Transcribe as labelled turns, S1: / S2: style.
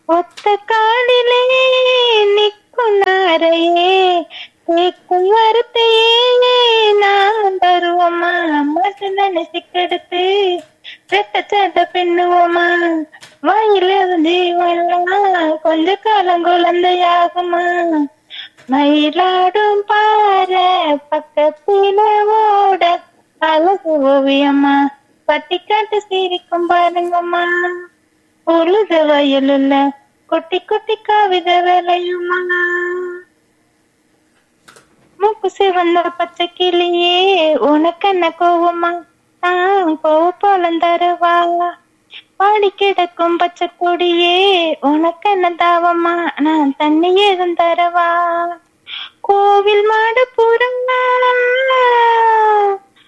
S1: ஒத்த காலிலே நிற்கும் நாரையே கேட்கும் வார்த்தையே நான் தருவோமா மனசு நினைச்சுக்கெடுத்து ரெட்ட சட்ட பின்னுவோமா வாயில ஜீவன்லாம் கொஞ்ச காலம் குழந்தையாகுமா மயிலாடும் பாரு பக்கத்தில ஓட அழகு ஓவியம்மா பட்டிக்காட்டு சிரிக்கும் பாருங்கம்மா உழுத வயலுல குட்டி குட்டி கவிதை விளையுமா மூக்கு சிவந்த பச்சை கிளியே உனக்கு என்ன கோவமா நான் கோவ போலந்தரவா பாடி கிடக்கும் பச்சை கொடியே உனக்கு என்ன தாவமா நான் தண்ணி ஏதும் தரவா கோவில் மாட புறங்களா